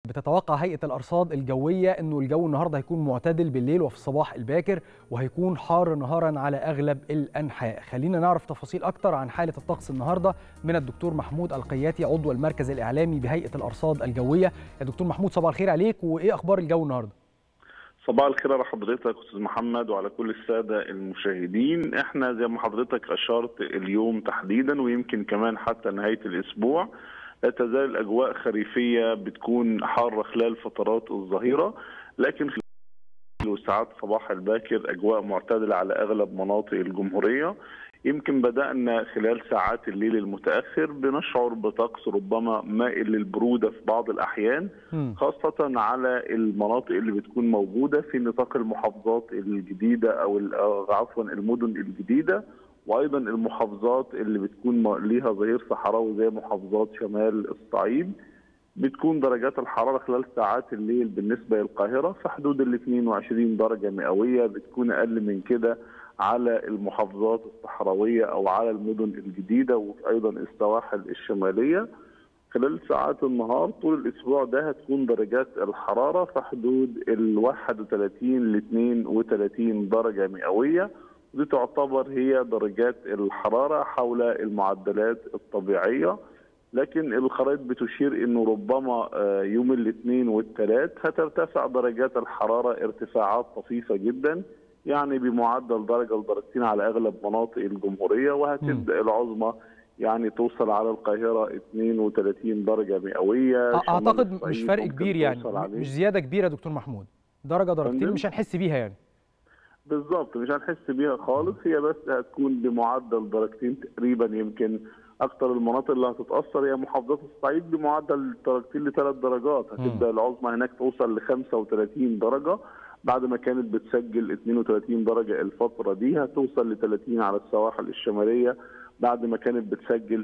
بتتوقع هيئة الأرصاد الجوية أنه الجو النهاردة هيكون معتدل بالليل وفي الصباح الباكر وهيكون حار نهارا على أغلب الأنحاء خلينا نعرف تفاصيل أكتر عن حالة الطقس النهاردة من الدكتور محمود القياتي عضو المركز الإعلامي بهيئة الأرصاد الجوية يا دكتور محمود صباح الخير عليك وإيه أخبار الجو النهاردة؟ صباح الخير على حضرتك استاذ محمد وعلى كل الساده المشاهدين احنا زي ما حضرتك اشرت اليوم تحديدا ويمكن كمان حتى نهايه الاسبوع لا تزال الاجواء خريفيه بتكون حاره خلال فترات الظهيره لكن خلال ساعات صباح الباكر اجواء معتدله على اغلب مناطق الجمهوريه يمكن بدأنا خلال ساعات الليل المتأخر بنشعر بطقس ربما مائل للبرودة في بعض الأحيان خاصة على المناطق اللي بتكون موجودة في نطاق المحافظات الجديدة أو عفوا المدن الجديدة وأيضا المحافظات اللي بتكون ليها ظهير صحراوي زي محافظات شمال الصعيد بتكون درجات الحرارة خلال ساعات الليل بالنسبة للقاهرة في حدود ال 22 درجة مئوية بتكون أقل من كده على المحافظات الصحراويه او على المدن الجديده وايضا السواحل الشماليه خلال ساعات النهار طول الاسبوع ده هتكون درجات الحراره في حدود ال 31 ل 32 درجه مئويه ودي تعتبر هي درجات الحراره حول المعدلات الطبيعيه لكن الخرائط بتشير انه ربما يوم الاثنين والثلاث هترتفع درجات الحراره ارتفاعات طفيفه جدا يعني بمعدل درجه لدرجتين على اغلب مناطق الجمهوريه وهتبدا العظمى يعني توصل على القاهره 32 درجه مئويه اعتقد مش فرق كبير يعني مش زياده كبيره يا دكتور محمود درجه درجتين مش هنحس بيها يعني بالظبط مش هنحس بيها خالص هي بس هتكون بمعدل درجتين تقريبا يمكن اكثر المناطق اللي هتتاثر هي محافظات الصعيد بمعدل درجتين لثلاث درجات هتبدا العظمى هناك توصل ل 35 درجه بعد ما كانت بتسجل 32 درجه الفتره دي هتوصل ل 30 على السواحل الشماليه بعد ما كانت بتسجل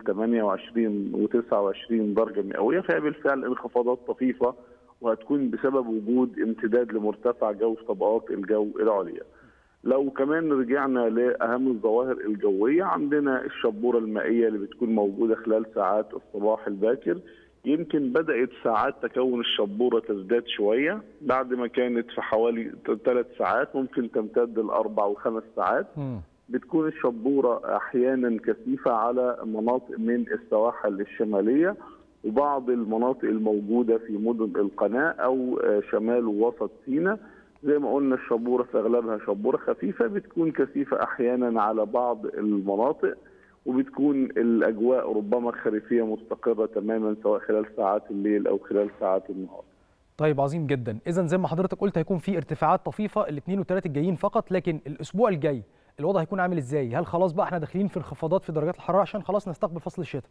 28 و29 درجه مئويه فهي بالفعل انخفاضات طفيفه وهتكون بسبب وجود امتداد لمرتفع جو في طبقات الجو العليا. لو كمان رجعنا لاهم الظواهر الجويه عندنا الشبوره المائيه اللي بتكون موجوده خلال ساعات الصباح الباكر يمكن بدات ساعات تكون الشبوره تزداد شويه بعد ما كانت في حوالي ثلاث ساعات ممكن تمتد لاربع وخمس ساعات م. بتكون الشبوره احيانا كثيفه على مناطق من السواحل الشماليه وبعض المناطق الموجوده في مدن القناه او شمال ووسط سيناء زي ما قلنا الشبوره في اغلبها شبوره خفيفه بتكون كثيفه احيانا على بعض المناطق وبتكون الاجواء ربما خريفيه مستقره تماما سواء خلال ساعات الليل او خلال ساعات النهار. طيب عظيم جدا، اذا زي ما حضرتك قلت هيكون في ارتفاعات طفيفه الاثنين والثلاث الجايين فقط لكن الاسبوع الجاي الوضع هيكون عامل ازاي؟ هل خلاص بقى احنا داخلين في انخفاضات في درجات الحراره عشان خلاص نستقبل فصل الشتاء؟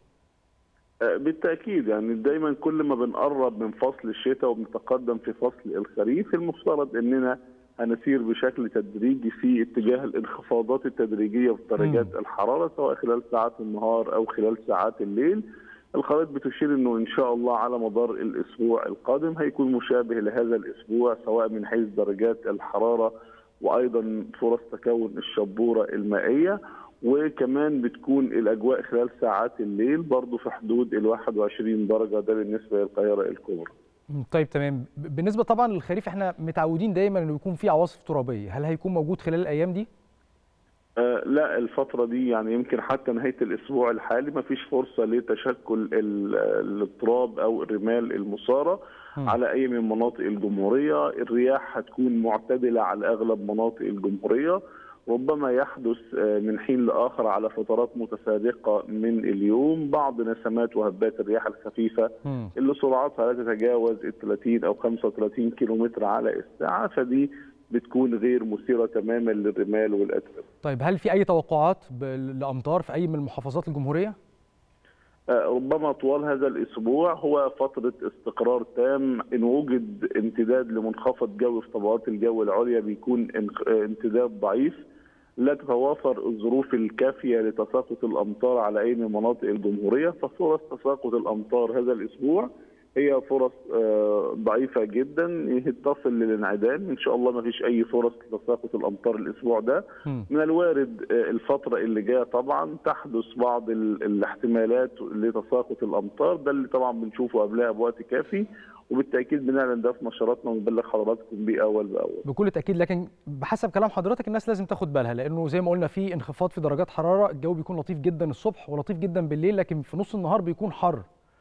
بالتاكيد يعني دايما كل ما بنقرب من فصل الشتاء وبنتقدم في فصل الخريف المفترض اننا هنسير بشكل تدريجي في اتجاه الانخفاضات التدريجيه في درجات م. الحراره سواء خلال ساعات النهار او خلال ساعات الليل. الخرائط بتشير انه ان شاء الله على مدار الاسبوع القادم هيكون مشابه لهذا الاسبوع سواء من حيث درجات الحراره وايضا فرص تكون الشبوره المائيه وكمان بتكون الاجواء خلال ساعات الليل برضه في حدود ال 21 درجه ده بالنسبه للقاهره الكبرى. طيب تمام بالنسبه طبعا للخريف احنا متعودين دايما انه يكون في عواصف ترابيه هل هيكون موجود خلال الايام دي آه لا الفترة دي يعني يمكن حتى نهاية الأسبوع الحالي ما فيش فرصة لتشكل التراب أو الرمال المصارة م. على أي من مناطق الجمهورية الرياح هتكون معتدلة على أغلب مناطق الجمهورية ربما يحدث من حين لاخر على فترات متسابقه من اليوم بعض نسمات وهبات الرياح الخفيفه م. اللي سرعتها لا تتجاوز ال 30 او 35 كيلومتر على الساعه فدي بتكون غير مثيره تماما للرمال والاتربه. طيب هل في اي توقعات لامطار في اي من محافظات الجمهوريه؟ ربما طوال هذا الاسبوع هو فتره استقرار تام ان وجد امتداد لمنخفض جو في طبقات الجو العليا بيكون امتداد ضعيف لا تتوافر الظروف الكافيه لتساقط الامطار على اي من مناطق الجمهوريه ففرص تساقط الامطار هذا الاسبوع هي فرص ضعيفه ضعيفه جدا تصل للانعدام ان شاء الله ما فيش اي فرص لتساقط الامطار الاسبوع ده مم. من الوارد آه، الفتره اللي جايه طبعا تحدث بعض ال- الاحتمالات لتساقط الامطار ده اللي طبعا بنشوفه قبلها بوقت كافي وبالتاكيد بنعلن ده في نشراتنا ونبلغ حضراتكم بيه اول باول بكل تاكيد لكن بحسب كلام حضرتك الناس لازم تاخد بالها لانه زي ما قلنا في انخفاض في درجات حراره الجو بيكون لطيف جدا الصبح ولطيف جدا بالليل لكن في نص النهار بيكون حر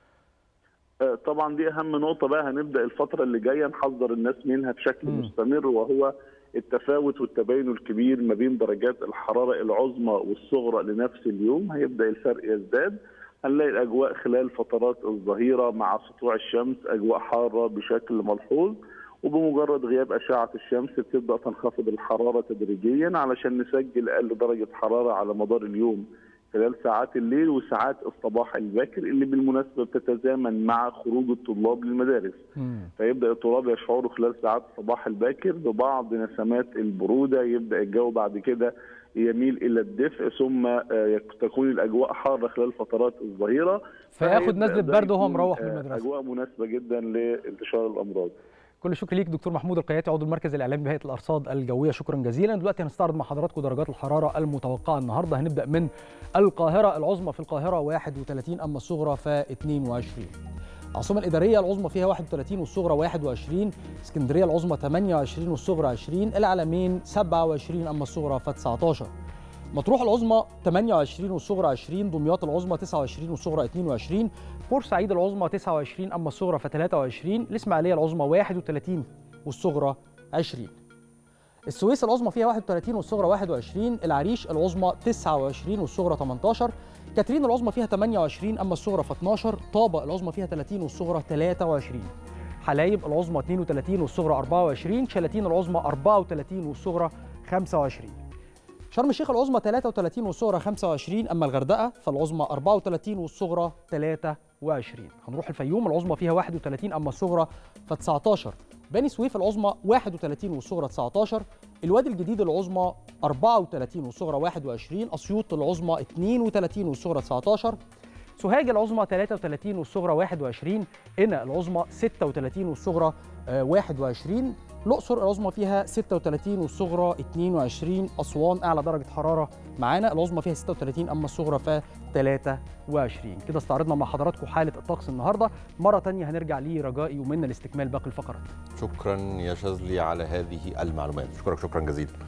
آه، طبعا دي اهم نقطه بقى هنبدا الفتره اللي جايه نحذر الناس منها بشكل مم. مستمر وهو التفاوت والتباين الكبير ما بين درجات الحراره العظمى والصغرى لنفس اليوم هيبدا الفرق يزداد هنلاقي الاجواء خلال فترات الظهيره مع سطوع الشمس اجواء حاره بشكل ملحوظ وبمجرد غياب اشعه الشمس بتبدا تنخفض الحراره تدريجيا علشان نسجل اقل درجه حراره على مدار اليوم خلال ساعات الليل وساعات الصباح الباكر اللي بالمناسبه بتتزامن مع خروج الطلاب للمدارس مم. فيبدا الطلاب يشعروا خلال ساعات الصباح الباكر ببعض نسمات البروده يبدا الجو بعد كده يميل الى الدفء ثم آه، تكون الاجواء حاره خلال فترات الظهيره فياخد فهيبدأ نزله ده برد وهو يكون، مروح من آه، المدرسه اجواء مناسبه جدا لانتشار الامراض كل الشكر ليك دكتور محمود القياتي عضو المركز الاعلامي بهيئه الارصاد الجويه شكرا جزيلا دلوقتي هنستعرض مع حضراتكم درجات الحراره المتوقعه النهارده هنبدا من القاهره العظمى في القاهره 31 اما الصغرى ف 22 العاصمه الاداريه العظمى فيها 31 والصغرى 21 اسكندريه العظمى 28 والصغرى 20 العلمين 27 اما الصغرى ف 19 مطروح العظمى 28 والصغرى 20 دمياط العظمى 29 والصغرى 22 بورسعيد العظمى 29 اما الصغرى ف 23 الاسماعيليه العظمى 31 والصغرى 20 السويس العظمى فيها 31 والصغرى 21 العريش العظمى 29 والصغرى 18 كاترين العظمى فيها 28 اما الصغرى ف 12 طابة العظمى فيها 30 والصغرى 23 حلايب العظمى 32 والصغرى 24 شلاتين العظمى 34 والصغرى 25 شرم الشيخ العظمى 33 والصغرى 25 اما الغردقه فالعظمى 34 والصغرى 23 هنروح الفيوم العظمى فيها 31 اما الصغرى ف 19 بني سويف العظمى 31 والصغرى 19 الوادي الجديد العظمى 34 والصغرى 21 اسيوط العظمى 32 والصغرى 19 سوهاج العظمى 33 والصغرى 21 قنا العظمى 36 والصغرى آه، 21 الأقصر العظمى فيها 36 والصغرى 22 أسوان أعلى درجة حرارة معانا العظمى فيها 36 أما الصغرى ف 23 كده استعرضنا مع حضراتكم حالة الطقس النهاردة مرة تانية هنرجع لرجائي ومنا لاستكمال باقي الفقرات شكرا يا شاذلي على هذه المعلومات شكرا شكرا جزيلا